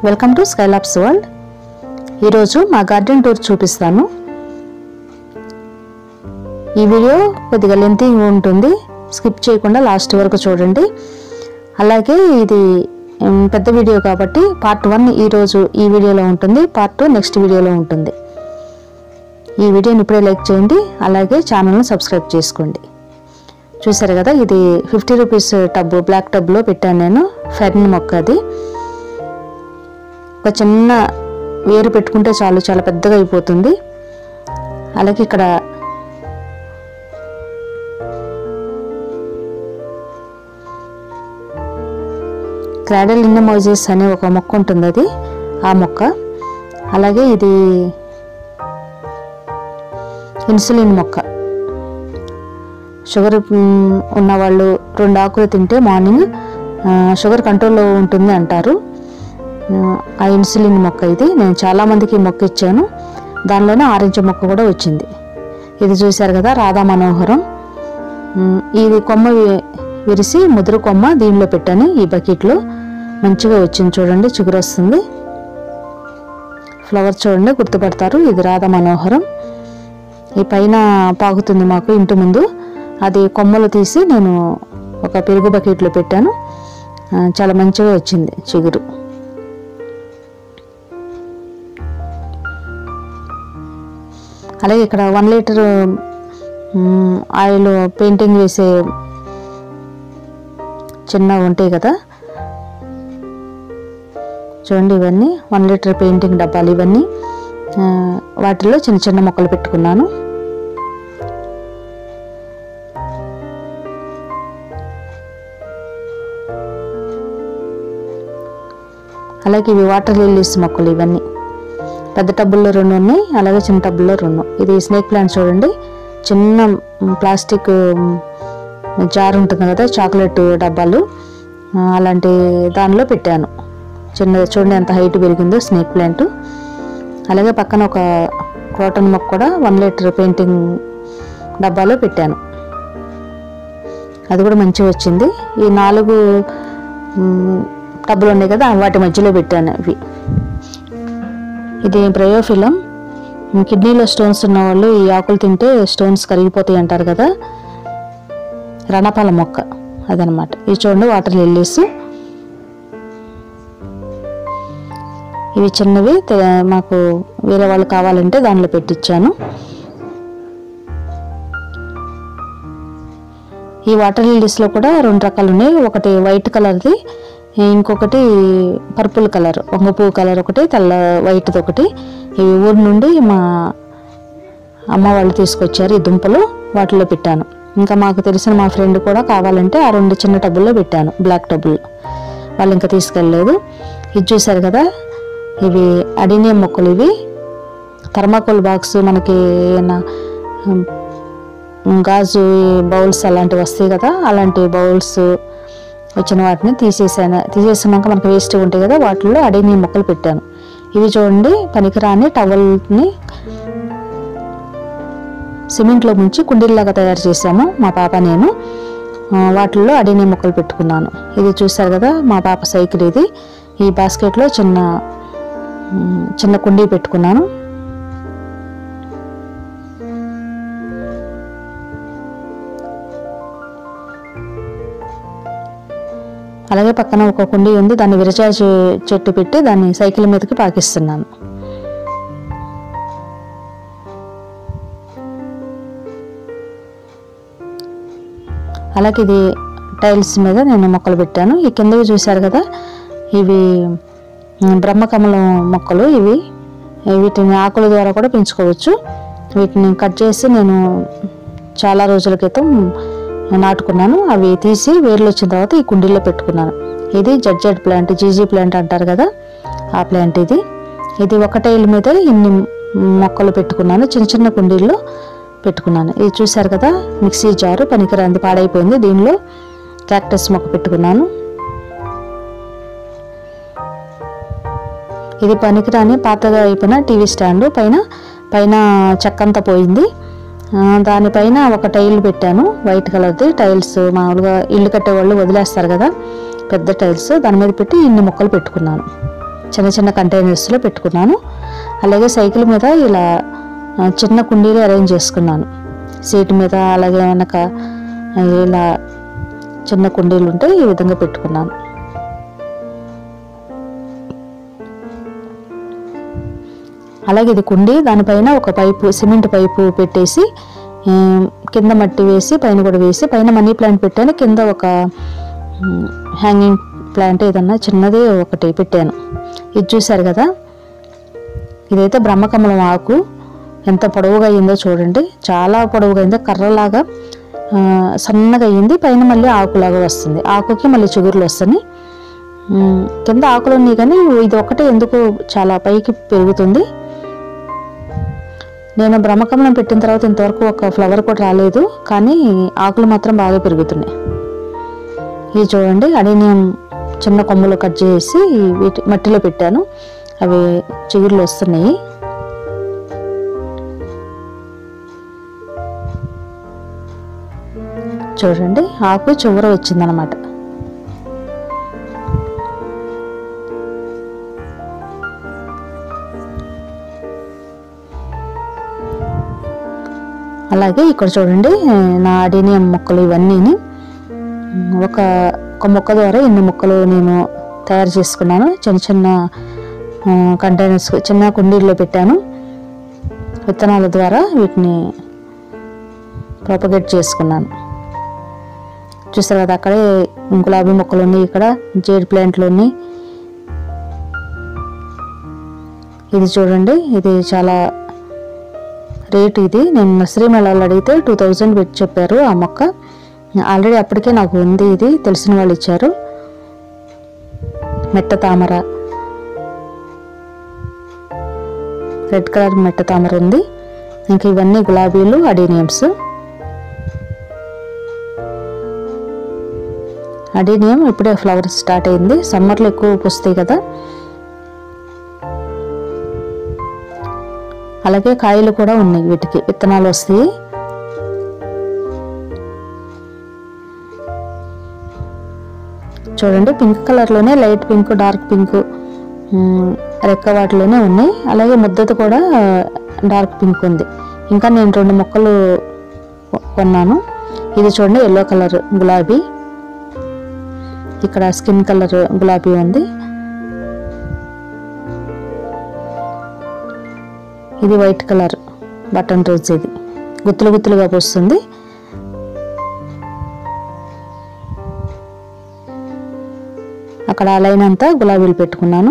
welcome to Skylabs world ఈరోజు మా garden tour చూపిస్తాను ఈ వీడియో కొద్దిగా లెంతీ ఉంటుంది స్కిప్ చేయకుండా లాస్ట్ వరకు చూడండి అలాగే ఇది ఉమ్, పెద్ద వీడియో కాబట్టి పార్ట్ వన్ ఈరోజు ఈ వీడియోలో ఉంటుంది పార్ట్ టూ నెక్స్ట్ వీడియోలో ఉంటుంది ఈ వీడియోని ఇప్పుడే లైక్ చేయండి అలాగే ఛానల్ను సబ్స్క్రైబ్ చేసుకోండి చూసారు కదా ఇది ఫిఫ్టీ రూపీస్ టబ్ బ్లాక్ టబ్లో పెట్టాను నేను ఫెర్న్ మొక్క అది ఒక చిన్న వేరు పెట్టుకుంటే చాలు చాలా పెద్దగా అయిపోతుంది అలాగే ఇక్కడ క్రాడల్ ఇన్న మోజెస్ అనే ఒక మొక్క ఉంటుంది అది ఆ మొక్క అలాగే ఇది ఇన్సులిన్ మొక్క షుగర్ మ్, ఉన్నవాళ్ళు రెండు ఆకులు తింటే మార్నింగ్ ఆ, షుగర్ కంట్రోల్లో ఉంటుంది అంటారు ఆ, ఆ ఇన్సులిన్ మొక్క ఇది నేను చాలామందికి ఈ మొక్క ఇచ్చాను దానిలోనే ఆరెంజ్ మొక్క కూడా వచ్చింది ఇది చూశారు కదా రాధా మనోహరం మ్, ఇది కొమ్మ వి- విరిసి ముదురు కొమ్మ దీనిలో పెట్టాను ఈ బకెట్లో మంచిగా వచ్చింది చూడండి చిగురు వస్తుంది ఫ్లవర్ చూడండి గుర్తుపడతారు ఇది రాధా మనోహరం ఈ పైన పాకుతుంది మాకు ఇంటి ముందు అది కొమ్మలు తీసి నేను ఒక పెరుగు బకెట్లో పెట్టాను ఆ, చాలా మంచిగా వచ్చింది చిగురు అలాగే ఇక్కడ వన్ లీటర్ మ్, ఆయిల్ పెయింటింగ్ వేసే చిన్న ఉంటాయి కదా చూడండి ఇవన్నీ వన్ లీటర్ పెయింటింగ్ డబ్బాలు ఇవన్నీ ఆ, వాటిలో చిన్న చిన్న మొక్కలు పెట్టుకున్నాను అలాగే ఇవి వాటర్ లిల్లీస్ మొక్కలు ఇవన్నీ పెద్ద టబ్బుల్లో రెండు ఉన్నాయి అలాగే చిన్న టబ్బుల్లో రెండు ఇది స్నేక్ ప్లాంట్ చూడండి చిన్న మ్, ప్లాస్టిక్ మ్, జార్ ఉంటుంది కదా చాక్లెట్ డబ్బాలు ఆ, అలాంటి దానిలో పెట్టాను చిన్న చూడండి ఎంత హైట్ పెరిగిందో స్నేక్ ప్లాంట్ అలాగే పక్కన ఒక క్రోటన్ మొక్క కూడా వన్ లీటర్ పెయింటింగ్ డబ్బాలో పెట్టాను అది కూడా మంచిగా వచ్చింది ఈ నాలుగు మ్, టబ్బులు ఉన్నాయి కదా వాటి మధ్యలో పెట్టాను ఇవి ఇది బ్రయోఫిలం కిడ్నీలో స్టోన్స్ ఉన్న వాళ్ళు ఈ ఆకులు తింటే స్టోన్స్ కరిగిపోతాయి అంటారు కదా రణపాల మొక్క అదనమాట ఇవి చూడండి వాటర్ లిల్లీస్ ఇవి చిన్నవి తె- మాకు వేరే వాళ్ళు కావాలంటే దానిలో పెట్టించాను ఈ వాటర్ లిల్లీస్లో కూడా రెండు రకాలు ఉన్నాయి ఒకటి వైట్ కలర్ది ఇంకొకటి పర్పుల్ కలర్ వంగ పువ్వు కలర్ ఒకటి తెల్ల వైట్ది ఒకటి ఇవి ఊరి నుండి మా అమ్మ వాళ్ళు తీసుకొచ్చారు ఈ దుంపలు వాటిలో పెట్టాను ఇంకా మాకు తెలిసిన మా ఫ్రెండ్ కూడా కావాలంటే ఆ రెండు చిన్న టబ్బుల్లో పెట్టాను బ్లాక్ టబ్బుల్లో వాళ్ళు ఇంకా తీసుకెళ్ళలేదు ఇది చూశారు కదా ఇవి అడినియం మొక్కలు ఇవి థర్మాకోల్ బాక్స్ మనకి ఏమైనా ఉమ్, గాజు బౌల్స్ అలాంటివి వస్తాయి కదా అలాంటి బౌల్స్ వచ్చిన వాటిని తీసేసాను తీసేసినాక మనకు వేస్ట్ ఉంటాయి కదా వాటిల్లో అడిని మొక్కలు పెట్టాను ఇవి చూడండి పనికిరాని టవల్ని సిమెంట్లో ముంచి కుండీల్లాగా తయారు చేసాము మా పాప నేను ఆ, వాటిల్లో అడిని మొక్కలు పెట్టుకున్నాను ఇది చూసారు కదా మా పాప సైకిల్ ఇది ఈ బాస్కెట్లో చిన్న ఉమ్, చిన్న కుండీ పెట్టుకున్నాను అలాగే పక్కన ఒక కుండీ ఉంది దాన్ని విరజా చె- చెట్టు పెట్టి దాన్ని సైకిల్ మీదకి పాకిస్తున్నాను అలాగే ఇది టైల్స్ మీద నేను మొక్కలు పెట్టాను ఈ కిందవి చూశారు కదా ఇవి ఉమ్, బ్రహ్మకమలం మొక్కలు ఇవి వీటిని ఆకుల ద్వారా కూడా పెంచుకోవచ్చు వీటిని కట్ చేసి నేను చాలా రోజుల క్రితం నాటుకున్నాను అవి తీసి వేర్లు వచ్చిన తర్వాత ఈ కుండీలో పెట్టుకున్నాను ఇది జడ్జెడ్ ప్లాంట్ జీజీ ప్లాంట్ అంటారు కదా ఆ ప్లాంట్ ఇది ఇది ఒక టైల్ మీద ఇన్ని మొక్కలు పెట్టుకున్నాను చిన్న చిన్న కుండీల్లో పెట్టుకున్నాను ఇది చూశారు కదా మిక్సీ జారు పనికిరాంది పాడైపోయింది దీనిలో క్యాక్టస్ మొక్క పెట్టుకున్నాను ఇది పనికిరాని పాతగా అయిపోయిన టీవీ స్టాండ్ పైన పైన చెక్కంతా పోయింది ఆ, దానిపైన ఒక టైల్ పెట్టాను వైట్ కలర్ది టైల్స్ మామూలుగా ఇల్లు కట్టే వాళ్ళు వదిలేస్తారు కదా పెద్ద టైల్స్ దాని మీద పెట్టి ఇన్ని మొక్కలు పెట్టుకున్నాను చిన్న చిన్న కంటైనర్స్లో పెట్టుకున్నాను అలాగే సైకిల్ మీద ఇలా ఆ, చిన్న కుండీలు అరేంజ్ చేసుకున్నాను సీట్ మీద అలాగే వెనక ఆ, ఇలా చిన్న కుండీలు ఉంటే ఈ విధంగా పెట్టుకున్నాను అలాగే ఇది కుండి దానిపైన ఒక పైపు సిమెంట్ పైపు పెట్టేసి ఆ, కింద మట్టి వేసి పైన కూడా వేసి పైన మనీ ప్లాంట్ పెట్టాను కింద ఒక హ్యాంగింగ్ ప్లాంట్ ఏదన్నా చిన్నది ఒకటి పెట్టాను ఇది చూశారు కదా ఇదైతే బ్రహ్మకమలం ఆకు ఎంత పొడవుగా అయిందో చూడండి చాలా పొడవుగా అయిందో కర్రలాగా ఆ, సన్నగా అయ్యింది పైన మళ్ళీ ఆకులాగా వస్తుంది ఆకుకి మళ్ళీ చిగురులు వస్తున్నాయి ఉమ్, కింద ఆకులు ఉన్నాయి కానీ ఇది ఒకటే ఎందుకు చాలా పైకి పెరుగుతుంది నేను బ్రహ్మకమలం పెట్టిన తర్వాత ఇంతవరకు ఒక ఫ్లవర్ కూడా రాలేదు కానీ ఆకులు మాత్రం బాగా పెరుగుతున్నాయి ఇది చూడండి అడేనియం చిన్న కొమ్మలు కట్ చేసి వీటి మట్టిలో పెట్టాను అవి చిగుర్లు వస్తున్నాయి చూడండి ఆకు చివర వచ్చిందనమాట అలాగే ఇక్కడ చూడండి నా అడేనియం మొక్కలు ఇవన్నీని ఒక ఒక మొక్క ద్వారా ఎన్ని మొక్కలు నేను తయారు చేసుకున్నాను చిన్న చిన్న కంటైనర్స్ చిన్న కుండీల్లో పెట్టాను విత్తనాల ద్వారా వీటిని ప్రాపగేట్ చేసుకున్నాను చూసారు కదా అక్కడే గులాబీ మొక్కలు ఉన్నాయి ఇక్కడ జేడ్ ప్లాంట్లు ఉన్నాయి ఇది చూడండి ఇది చాలా రేట్ ఇది నేను నర్సరీ మేళాలో అడిగితే టూ థౌజండ్ పెట్టి చెప్పారు ఆ మొక్క ఆల్రెడీ అప్పటికే నాకు ఉంది ఇది తెలిసిన వాళ్ళు ఇచ్చారు మెట్ట తామర రెడ్ కలర్ మెట్ట తామర ఉంది ఇంకా ఇవన్నీ గులాబీలు అడీనియమ్స్ అడీనియం ఇప్పుడే ఫ్లవర్ స్టార్ట్ అయింది సమ్మర్లో ఎక్కువ పూస్తాయి కదా అలాగే కాయలు కూడా ఉన్నాయి వీటికి విత్తనాలు వస్తాయి చూడండి పింక్ కలర్లోనే లైట్ పింక్ డార్క్ పింక్ మ్, రెక్క వాటిలోనే ఉన్నాయి అలాగే ముద్దది కూడా డార్క్ పింక్ ఉంది ఇంకా నేను రెండు మొక్కలు కొ- కొన్నాను ఇది చూడండి ఎల్లో కలర్ గులాబీ ఇక్కడ స్కిన్ కలర్ గులాబీ ఉంది ఇది వైట్ కలర్ బటన్ రోజ్ ఇది గుత్తులు గుత్తులుగా పోస్తుంది అక్కడ లైన్ అంతా గులాబీలు పెట్టుకున్నాను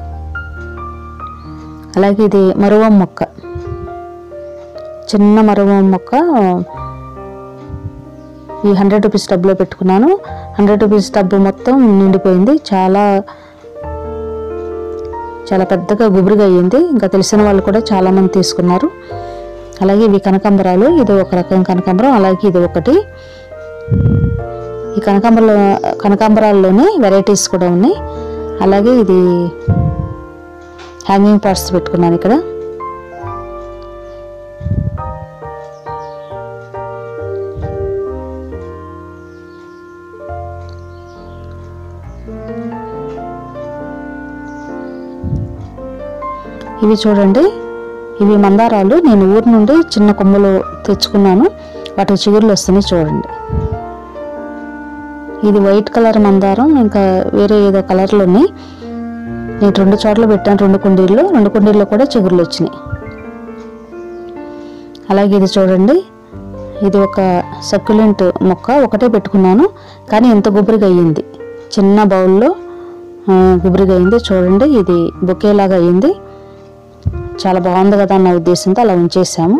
అలాగే ఇది మరువం మొక్క చిన్న మరువం మొక్క ఈ హండ్రెడ్ రూపీస్ టబ్లో పెట్టుకున్నాను హండ్రెడ్ రూపీస్ టబ్ మొత్తం నిండిపోయింది చాలా చాలా పెద్దగా గుబురుగా అయ్యింది ఇంకా తెలిసిన వాళ్ళు కూడా చాలా మంది తీసుకున్నారు అలాగే ఇవి కనకాంబరాలు ఇది ఒక రకం కనకాంబరం అలాగే ఇది ఒకటి ఈ కనకాంబరాలు కనకాంబరాల్లోనే వెరైటీస్ కూడా ఉన్నాయి అలాగే ఇది హ్యాంగింగ్ పార్ట్స్ పెట్టుకున్నాను ఇక్కడ ఇవి చూడండి ఇవి మందారాలు నేను ఊరి నుండి చిన్న కొమ్మలు తెచ్చుకున్నాను వాటి చిగుర్లు వస్తున్నాయి చూడండి ఇది వైట్ కలర్ మందారం ఇంకా వేరే ఏదో కలర్లు ఉన్నాయి నేను రెండు చోట్ల పెట్టాను రెండు కుండీల్లో రెండు కుండీల్లో కూడా చిగుర్లు వచ్చినాయి అలాగే ఇది చూడండి ఇది ఒక సక్యులెంట్ మొక్క ఒకటే పెట్టుకున్నాను కానీ ఎంత గుబురుగా అయ్యింది చిన్న బౌల్లో ఆ, గుబురుగా అయింది చూడండి ఇది బొకేలాగా అయ్యింది చాలా బాగుంది కదా అన్న ఉద్దేశంతో అలా ఉంచేసాము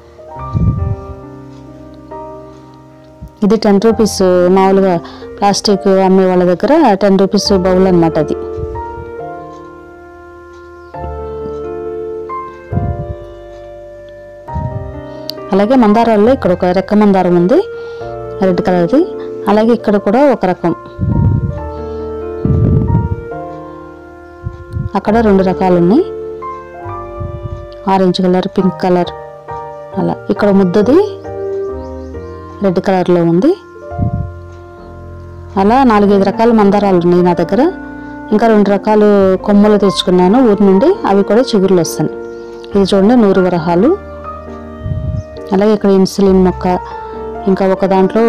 ఇది టెన్ రూపీస్ మామూలుగా ప్లాస్టిక్ అమ్మే వాళ్ళ దగ్గర టెన్ రూపీస్ బౌల్ అనమాట అది అలాగే మందారాల్లో ఇక్కడ ఒక రెక్క మందారం ఉంది రెడ్ కలర్ది అలాగే ఇక్కడ కూడా ఒక రకం అక్కడ రెండు రకాలు ఉన్నాయి ఆరెంజ్ కలర్ పింక్ కలర్ అలా ఇక్కడ ముద్దది రెడ్ కలర్లో ఉంది అలా నాలుగైదు రకాల మందారాలు ఉన్నాయి నా దగ్గర ఇంకా రెండు రకాలు కొమ్మలు తెచ్చుకున్నాను ఊరి నుండి అవి కూడా చిగురులు వస్తాయి ఇది చూడండి నూరు వరహాలు అలాగే ఇక్కడ ఇన్సులిన్ మొక్క ఇంకా ఒక దాంట్లో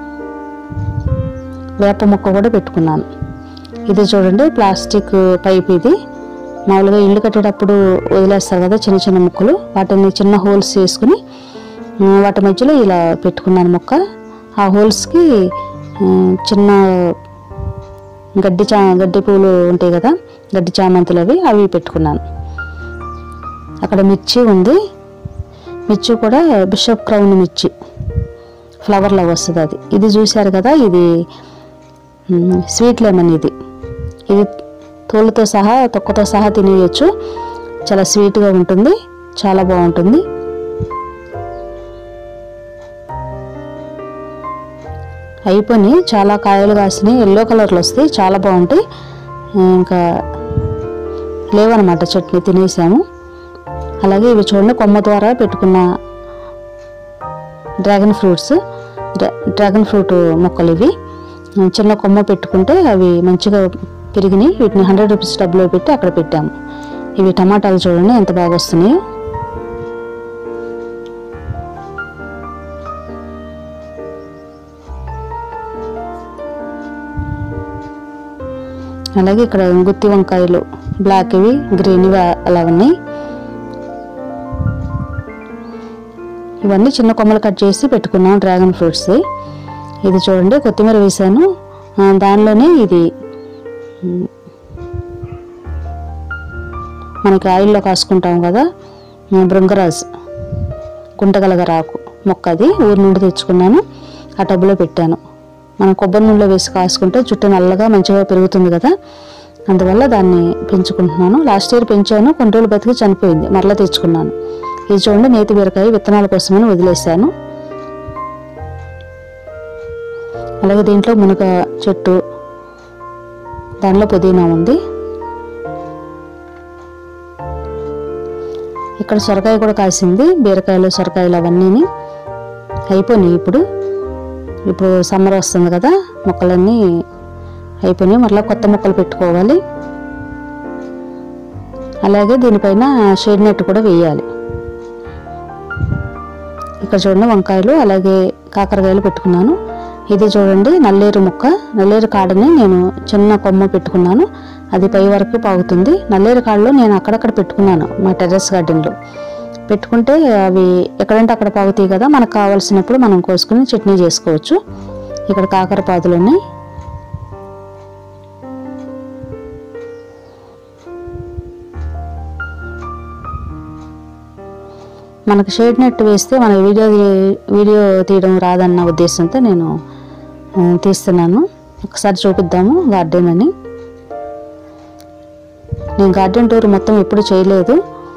వేప మొక్క కూడా పెట్టుకున్నాను ఇది చూడండి ప్లాస్టిక్ పైప్ ఇది మామూలుగా ఇల్లు కట్టేటప్పుడు వదిలేస్తారు కదా చిన్న చిన్న ముక్కలు వాటిని చిన్న హోల్స్ చేసుకుని ఆ, వాటి మధ్యలో ఇలా పెట్టుకున్నాను మొక్క ఆ హోల్స్కి ఆ, చిన్న గడ్డి చా గడ్డి పూలు ఉంటాయి కదా గడ్డి చామంతులు అవి అవి పెట్టుకున్నాను అక్కడ మిర్చి ఉంది మిర్చి కూడా బిషప్ క్రౌన్ మిర్చి ఫ్లవర్లో వస్తుంది అది ఇది చూశారు కదా ఇది మ్, స్వీట్ లెమన్ ఇది ఇది తోలుతో సహా తొక్కతో సహా తినేయచ్చు చాలా స్వీట్గా ఉంటుంది చాలా బాగుంటుంది అయిపోయి చాలా కాయలు కాసినాయి ఎల్లో కలర్లో వస్తాయి చాలా బాగుంటాయి ఇంకా లేవన్నమాట చట్నీ తినేసాము అలాగే ఇవి చూడండి కొమ్మ ద్వారా పెట్టుకున్న డ్రాగన్ ఫ్రూట్స్ డ్రా- డ్రాగన్ ఫ్రూట్ మొక్కలు ఇవి చిన్న కొమ్మ పెట్టుకుంటే అవి మంచిగా పెరిగినాయి వీటిని హండ్రెడ్ రూపీస్ డబ్బులో పెట్టి అక్కడ పెట్టాము ఇవి టమాటాలు చూడండి ఎంత బాగా వస్తున్నాయో అలాగే ఇక్కడ గుత్తి వంకాయలు బ్లాక్ ఇవి గ్రీన్ ఇవి అలా ఉన్నాయి ఇవన్నీ చిన్న కొమ్మలు కట్ చేసి పెట్టుకున్నాం డ్రాగన్ ఫ్రూట్స్ ఇది చూడండి కొత్తిమీర వేసాను ఆ, దానిలోనే ఇది ఉమ్, మనకి ఆయిల్లో కాసుకుంటాం కదా ఆ, భృంగరాజ్ గుంటగలగరాకు మొక్క అది ఊరి నుండి తెచ్చుకున్నాను ఆ టబ్లో పెట్టాను మనం కొబ్బరి నూనెలో వేసి కాసుకుంటే జుట్టు నల్లగా మంచిగా పెరుగుతుంది కదా అందువల్ల దాన్ని పెంచుకుంటున్నాను లాస్ట్ ఇయర్ పెంచాను కొన్ని రోజులు బతికి చనిపోయింది మరలా తెచ్చుకున్నాను ఇది చూడండి నేతి బీరకాయ విత్తనాల కోసమని వదిలేశాను అలాగే దీంట్లో మునగ చెట్టు దానిలో పుదీనా ఉంది ఇక్కడ సొరకాయ కూడా కాసింది బీరకాయలు సొరకాయలు అవన్నీ అయిపోయినాయి ఇప్పుడు ఇప్పుడు సమ్మర్ వస్తుంది కదా మొక్కలన్నీ అయిపోయినాయి మరలా కొత్త మొక్కలు పెట్టుకోవాలి అలాగే దీనిపైన షేడ్ నెట్ కూడా వేయాలి ఇక్కడ చూడండి వంకాయలు అలాగే కాకరకాయలు పెట్టుకున్నాను ఇది చూడండి నల్లేరు మొక్క నల్లేరు కాడని నేను చిన్న కొమ్మ పెట్టుకున్నాను అది పై వరకు పాగుతుంది నల్లేరు కాడలో నేను అక్కడక్కడ పెట్టుకున్నాను మా టెర్రస్ గార్డెన్లో పెట్టుకుంటే అవి ఎక్కడంటే అక్కడ పాగుతాయి కదా మనకు కావాల్సినప్పుడు మనం కోసుకుని చట్నీ చేసుకోవచ్చు ఇక్కడ కాకర పాదులు ఉన్నాయి మనకు షేడ్ నెట్ వేస్తే మన వీడియో వీడియో తీయడం రాదన్న ఉద్దేశంతో నేను ఆ, తీస్తున్నాను ఒకసారి చూపిద్దాము గార్డెన్ అని నేను గార్డెన్ టూర్ మొత్తం ఎప్పుడు చేయలేదు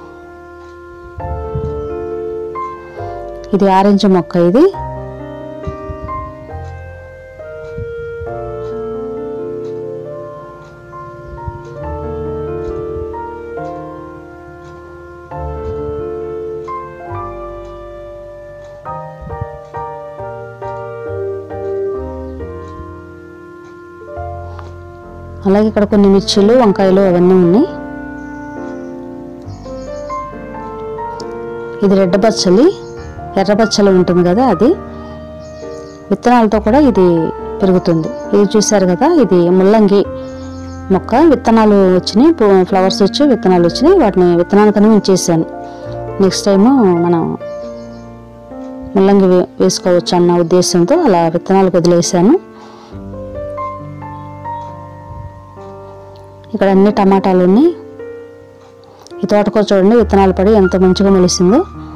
ఇది ఆరెంజ్ మొక్క ఇది అలాగే ఇక్కడ కొన్ని మిర్చీలు వంకాయలు అవన్నీ ఉన్నాయి ఇది రెడ్ బచ్చలి ఎర్ర బచ్చలి ఉంటుంది కదా అది విత్తనాలతో కూడా ఇది పెరుగుతుంది ఇది చూశారు కదా ఇది ముల్లంగి మొక్క విత్తనాలు వచ్చినాయి పు- ఫ్లవర్స్ వచ్చి విత్తనాలు వచ్చినాయి వాటిని విత్తనానికని ఉంచేసాను నెక్స్ట్ టైము మనం ముల్లంగి వే- వేసుకోవచ్చు అన్న ఉద్దేశంతో అలా విత్తనాలు వదిలేసాను ఇక్కడ అన్ని టమాటాలు ఉన్నాయి ఈ తోటకూర చూడండి విత్తనాలు పడి ఎంత మంచిగా మొలిసిందో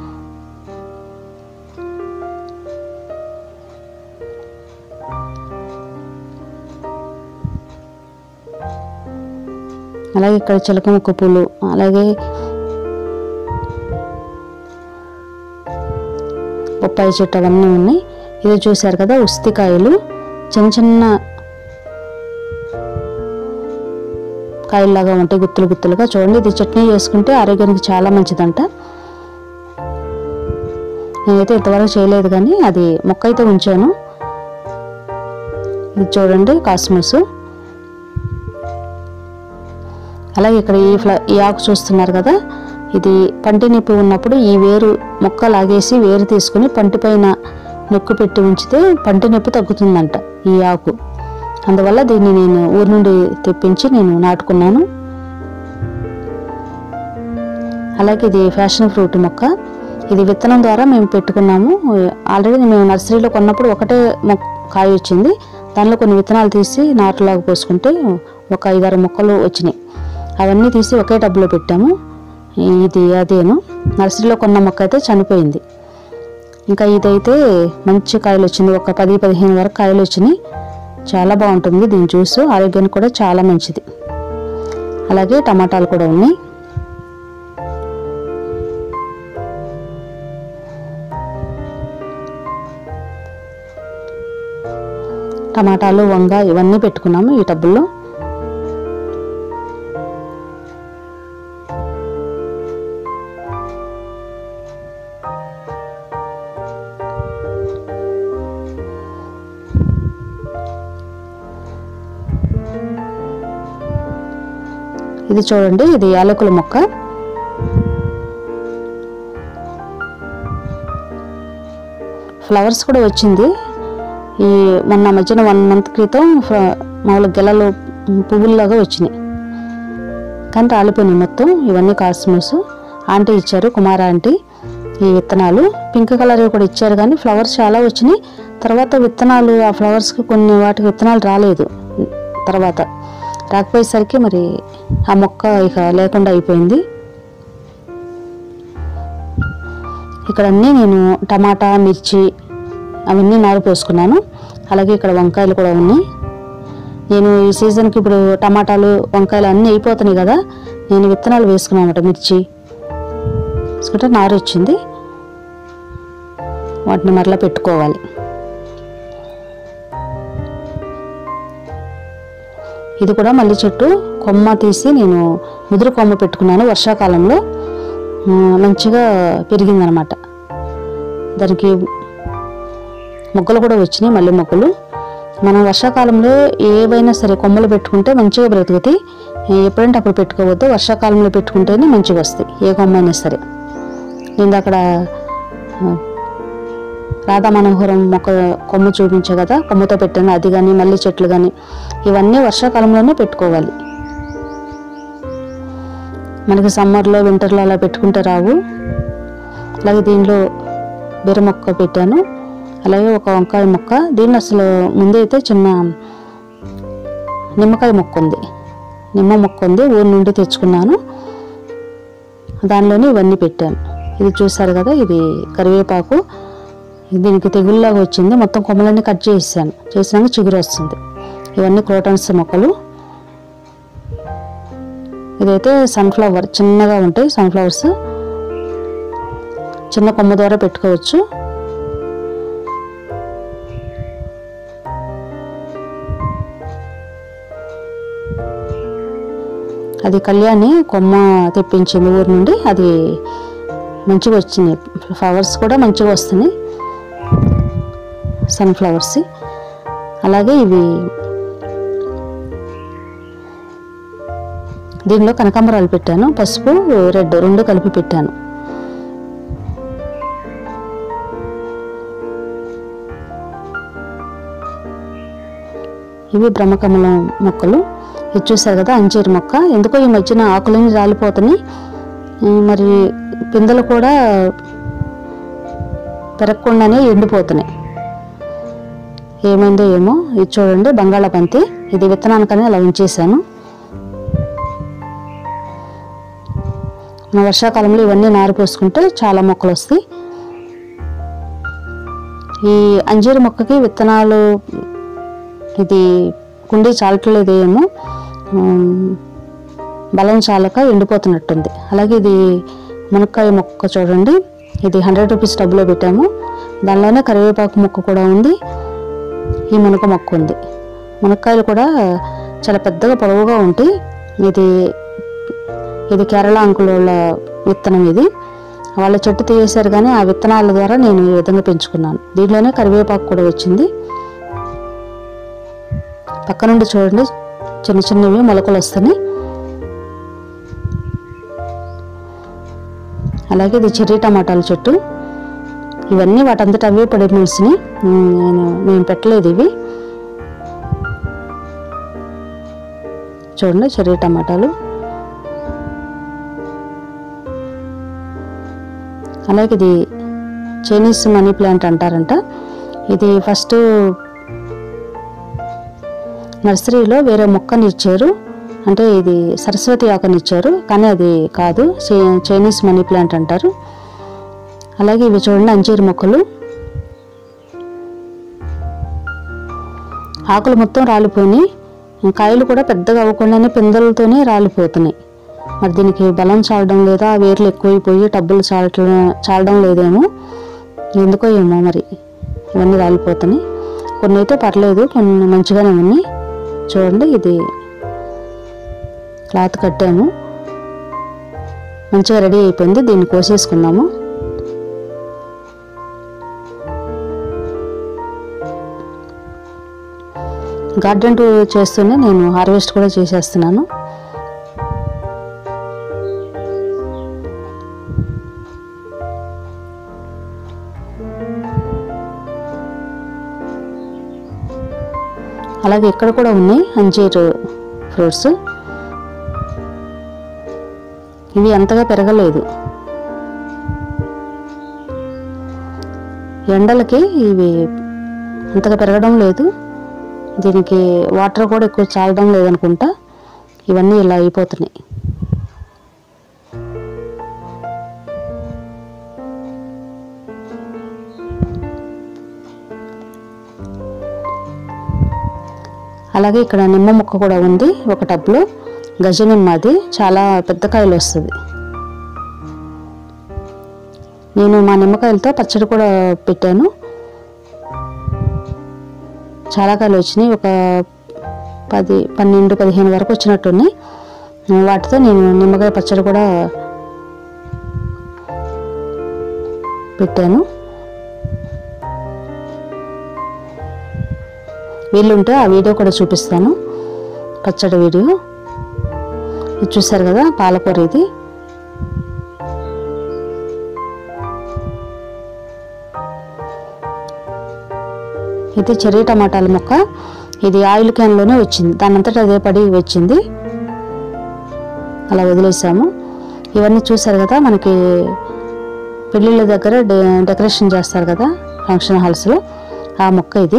అలాగే ఇక్కడ చిలక ముక్క పూలు అలాగే బొప్పాయి చెట్టు అవన్నీ ఉన్నాయి ఇది చూశారు కదా ఉస్తికాయలు చిన్న చిన్న కాయల్లాగా ఉంటాయి గుత్తులు గుత్తులుగా చూడండి ఇది చట్నీ చేసుకుంటే ఆరోగ్యానికి చాలా మంచిదంట నేనైతే ఇంతవరకు చేయలేదు కానీ అది మొక్క అయితే ఉంచాను ఇది చూడండి కాస్మస్ అలాగే ఇక్కడ ఈ ఫ్ల ఈ ఆకు చూస్తున్నారు కదా ఇది పంటి నొప్పి ఉన్నప్పుడు ఈ వేరు మొక్క లాగేసి వేరు తీసుకుని పంటి పైన నొక్కు పెట్టి ఉంచితే పంటి నొప్పి తగ్గుతుందంట ఈ ఆకు అందువల్ల దీన్ని నేను ఊరి నుండి తెప్పించి నేను నాటుకున్నాను అలాగే ఇది ఫ్యాషన్ ఫ్రూట్ మొక్క ఇది విత్తనం ద్వారా మేము పెట్టుకున్నాము ఆల్రెడీ మేము నర్సరీలో కొన్నప్పుడు ఒకటే మొక్క కాయ వచ్చింది దానిలో కొన్ని విత్తనాలు తీసి నాటులాగా పోసుకుంటే ఒక ఐదారు మొక్కలు వచ్చినాయి అవన్నీ తీసి ఒకే టబ్లో పెట్టాము ఇది అదేను నర్సరీలో కొన్న మొక్క అయితే చనిపోయింది ఇంకా ఇదైతే మంచి కాయలు వచ్చింది ఒక పది పదిహేను వరకు కాయలు వచ్చినాయి చాలా బాగుంటుంది దీని జ్యూస్ ఆరోగ్యానికి కూడా చాలా మంచిది అలాగే టమాటాలు కూడా ఉన్నాయి టమాటాలు వంగ ఇవన్నీ పెట్టుకున్నాము ఈ టబ్బుల్లో ఇది చూడండి ఇది యాలకుల మొక్క ఫ్లవర్స్ కూడా వచ్చింది ఈ మొన్న మధ్యన వన్ మంత్ క్రితం ఫ్ర- మామూలు గెలలు పువ్వుల్లాగా వచ్చినాయి కానీ రాలిపోయినాయి మొత్తం ఇవన్నీ కాస్మోస్ ఆంటీ ఇచ్చారు కుమార ఆంటీ ఈ విత్తనాలు పింక్ కలర్ కూడా ఇచ్చారు కానీ ఫ్లవర్స్ చాలా వచ్చినాయి తర్వాత విత్తనాలు ఆ ఫ్లవర్స్కి కొన్ని వాటికి విత్తనాలు రాలేదు తర్వాత రాకపోయేసరికి మరి ఆ మొక్క ఇక లేకుండా అయిపోయింది ఇక్కడ అన్నీ నేను టమాటా మిర్చి అవన్నీ నారు పోసుకున్నాను అలాగే ఇక్కడ వంకాయలు కూడా ఉన్నాయి నేను ఈ సీజన్కి ఇప్పుడు టమాటాలు వంకాయలు అన్నీ అయిపోతున్నాయి కదా నేను విత్తనాలు వేసుకున్నాను అన్నమాట మిర్చి వేసుకుంటే నారు వచ్చింది వాటిని మరలా పెట్టుకోవాలి ఇది కూడా మల్లి చెట్టు కొమ్మ తీసి నేను ముదురు కొమ్మ పెట్టుకున్నాను వర్షాకాలంలో ఆ, మంచిగా పెరిగిందనమాట దానికి మొగ్గలు కూడా వచ్చినాయి మల్లె మొగ్గలు మనం వర్షాకాలంలో ఏవైనా సరే కొమ్మలు పెట్టుకుంటే మంచిగా బ్రతుకుతాయి ఎప్పుడంటే అప్పుడు పెట్టుకోవద్దు వర్షాకాలంలో పెట్టుకుంటేనే మంచిగా వస్తాయి ఏ కొమ్మ అయినా సరే నేను అక్కడ ఆ, రాధా మనోహరం మొక్క కొమ్మ చూపించే కదా కొమ్మతో పెట్టాను అది కానీ మల్లె చెట్లు కానీ ఇవన్నీ వర్షాకాలంలోనే పెట్టుకోవాలి మనకి సమ్మర్లో వింటర్లో అలా పెట్టుకుంటే రావు అలాగే దీనిలో బీర మొక్క పెట్టాను అలాగే ఒక వంకాయ మొక్క దీన్ని అసలు ముందే అయితే చిన్న నిమ్మకాయ మొక్క ఉంది నిమ్మ మొక్క ఉంది ఊరి నుండి తెచ్చుకున్నాను దానిలోనే ఇవన్నీ పెట్టాను ఇది చూసారు కదా ఇది కరివేపాకు దీనికి తెగుల్లాగా వచ్చింది మొత్తం కొమ్మలన్నీ కట్ చేసాను చేసినాక చిగురు వస్తుంది ఇవన్నీ క్రోటన్స్ మొక్కలు ఇదైతే సన్ఫ్లవర్ చిన్నగా ఉంటాయి సన్ఫ్లవర్స్ చిన్న కొమ్మ ద్వారా పెట్టుకోవచ్చు అది కళ్యాణి కొమ్మ తెప్పించింది ఊరి నుండి అది మంచిగా వచ్చింది ఫ్లవర్స్ కూడా మంచిగా వస్తున్నాయి సన్ఫ్లవర్స్ అలాగే ఇవి దీనిలో కనకాంబరాలు పెట్టాను పసుపు రెడ్ రెండు కలిపి పెట్టాను ఇవి బ్రహ్మకమలం మొక్కలు ఇది చూసారు కదా అంజీర్ మొక్క ఎందుకో ఈ మధ్యన ఆకులన్నీ రాలిపోతున్నాయి ఈ మరి పిందెలు కూడా పెరగకుండానే ఎండిపోతున్నాయి ఏమైందో ఏమో ఇది చూడండి బంగాళాబంతి ఇది విత్తనానికని అలా ఉంచేసాను మన వర్షాకాలంలో ఇవన్నీ నారు పోసుకుంటే చాలా మొక్కలు వస్తాయి ఈ అంజీరు మొక్కకి విత్తనాలు ఇది కుండీ చాలట్లేదు ఏమో ఉమ్, బలం చాలక ఎండిపోతున్నట్టుంది అలాగే ఇది మునక్కాయ మొక్క చూడండి ఇది హండ్రెడ్ రూపీస్ టబ్లో పెట్టాము దానిలోనే కరివేపాకు మొక్క కూడా ఉంది ఈ మునక మొక్క ఉంది మునక్కాయలు కూడా చాలా పెద్దగా పొడవుగా ఉంటాయి ఇది ఇది కేరళ అంకుల విత్తనం ఇది వాళ్ళ చెట్టు తీసేశారు కానీ ఆ విత్తనాల ద్వారా నేను ఈ విధంగా పెంచుకున్నాను దీంట్లోనే కరివేపాకు కూడా వచ్చింది పక్క నుండి చూడండి చిన్న చిన్నవి మొలకలు వస్తున్నాయి అలాగే ఇది చెర్రీ టమాటాల చెట్టు ఇవన్నీ వాటంతట అవే పడి మొలిసినాయి ఉమ్, నేను మేము పెట్టలేదు ఇవి చూడండి చెర్రీ టమాటాలు అలాగే ఇది చైనీస్ మనీ ప్లాంట్ అంటారంట ఇది ఫస్ట్ నర్సరీలో వేరే మొక్కని ఇచ్చారు అంటే ఇది సరస్వతి ఆకుని ఇచ్చారు కానీ అది కాదు చై- చైనీస్ మనీ ప్లాంట్ అంటారు అలాగే ఇవి చూడండి అంజీరు మొక్కలు ఆకులు మొత్తం రాలిపోయినాయి కాయలు కూడా పెద్దగా అవ్వకుండానే పిందెలతోనే రాలిపోతున్నాయి మరి దీనికి బలం చాలడం లేదా వేర్లు ఎక్కువైపోయి టబ్బులు చాలటం చాలడం లేదేమో ఎందుకో ఏమో మరి ఇవన్నీ రాలిపోతున్నాయి కొన్ని అయితే పర్లేదు కొన్ని మంచిగానే ఉన్నాయి చూడండి ఇది క్లాత్ కట్టాము మంచిగా రెడీ అయిపోయింది దీన్ని కోసేసుకుందాము గార్డెన్ టూర్ చేస్తూనే నేను హార్వెస్ట్ కూడా చేసేస్తున్నాను అలాగే ఇక్కడ కూడా ఉన్నాయి అంజీర్ ఫ్రూట్స్ ఇవి అంతగా పెరగలేదు ఎండలకి ఇవి అంతగా పెరగడం లేదు దీనికి వాటర్ కూడా ఎక్కువ చాలడం లేదనుకుంటా ఇవన్నీ ఇలా అయిపోతున్నాయి అలాగే ఇక్కడ నిమ్మ మొక్క కూడా ఉంది ఒక టబ్లో గజ నిమ్మ అది చాలా పెద్ద కాయలు వస్తుంది నేను మా నిమ్మకాయలతో పచ్చడి కూడా పెట్టాను చాలా కాయలు వచ్చినాయి ఒక పది పన్నెండు పదిహేను వరకు వచ్చినట్టున్నాయి వాటితో నేను నిమ్మకాయ పచ్చడి కూడా పెట్టాను వీలుంటే ఆ వీడియో కూడా చూపిస్తాను పచ్చడి వీడియో ఇది చూసారు కదా పాలకూర ఇది ఇది చెర్రీ టమాటాల మొక్క ఇది ఆయిల్ క్యాన్లోనే వచ్చింది దాని అంతటా అదే పడి వచ్చింది అలా వదిలేసాము ఇవన్నీ చూసారు కదా మనకి పెళ్ళిళ్ళ దగ్గర డె డెకరేషన్ చేస్తారు కదా ఫంక్షన్ హాల్స్లో ఆ మొక్క ఇది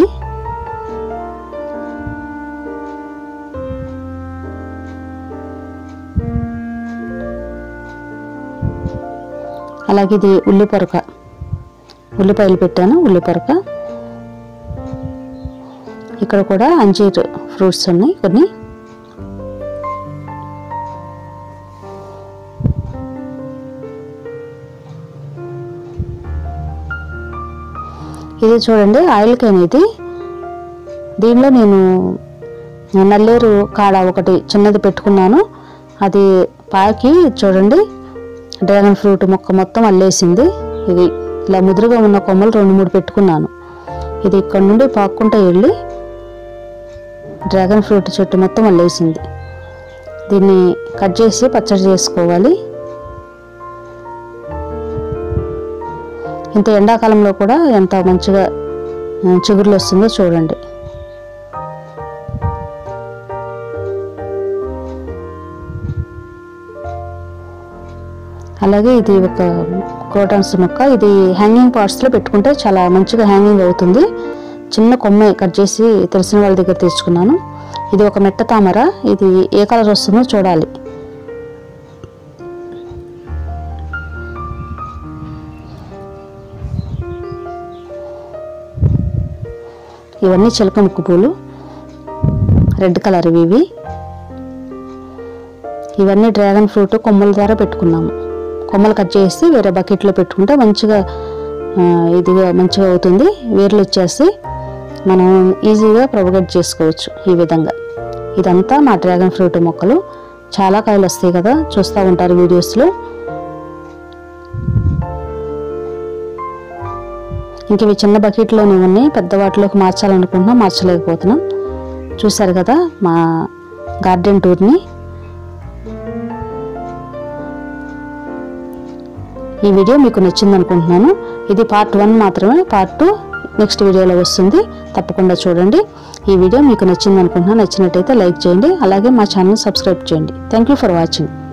అలాగే ఇది ఉల్లి పొరక ఉల్లిపాయలు పెట్టాను ఉల్లి పొరక ఇక్కడ కూడా అంజీర్ ఫ్రూట్స్ ఉన్నాయి కొన్ని ఇది చూడండి ఆయిల్ క్యాన్ ఇది దీనిలో నేను నల్లేరు కాడ ఒకటి చిన్నది పెట్టుకున్నాను అది పాకి చూడండి డ్రాగన్ ఫ్రూట్ మొక్క మొత్తం అల్లేసింది ఇది ఇలా ముదురుగా ఉన్న కొమ్మలు రెండు మూడు పెట్టుకున్నాను ఇది ఇక్కడ నుండి పాక్కుంటూ వెళ్ళి డ్రాగన్ ఫ్రూట్ చెట్టు మొత్తం అల్లేసింది దీన్ని కట్ చేసి పచ్చడి చేసుకోవాలి ఇంత ఎండాకాలంలో కూడా ఎంత మంచిగా ఆ, చిగుర్లు వస్తుందో చూడండి అలాగే ఇది ఒక క్రోటన్స్ మొక్క ఇది హ్యాంగింగ్ పార్ట్స్లో పెట్టుకుంటే చాలా మంచిగా హ్యాంగింగ్ అవుతుంది చిన్న కొమ్మ కట్ చేసి తెలిసిన వాళ్ళ దగ్గర తెచ్చుకున్నాను ఇది ఒక మెట్ట తామర ఇది ఏ కలర్ వస్తుందో చూడాలి ఇవన్నీ చిలక ముక్కు పూలు రెడ్ కలర్ ఇవి ఇవి ఇవన్నీ డ్రాగన్ ఫ్రూట్ కొమ్మల ద్వారా పెట్టుకున్నాము కొమ్మలు కట్ చేసి వేరే బకెట్లో పెట్టుకుంటే మంచిగా ఆ, ఇదిగా మంచిగా అవుతుంది వేర్లు వచ్చేసి మనం ఈజీగా ప్రొపగేట్ చేసుకోవచ్చు ఈ విధంగా ఇదంతా మా డ్రాగన్ ఫ్రూట్ మొక్కలు చాలా కాయలు వస్తాయి కదా చూస్తూ ఉంటారు వీడియోస్లో ఇంక ఇవి చిన్న బకెట్లోనే ఉన్నాయి పెద్ద వాటిలోకి మార్చాలనుకుంటున్నాం మార్చలేకపోతున్నాం చూశారు కదా మా గార్డెన్ టూర్ని ఈ వీడియో మీకు నచ్చింది అనుకుంటున్నాను ఇది పార్ట్ వన్ మాత్రమే పార్ట్ టూ నెక్స్ట్ వీడియోలో వస్తుంది తప్పకుండా చూడండి ఈ వీడియో మీకు నచ్చింది అనుకుంటున్నాను నచ్చినట్టయితే లైక్ చేయండి అలాగే మా ఛానల్ సబ్స్క్రైబ్ చేయండి థ్యాంక్ యూ ఫర్ వాచింగ్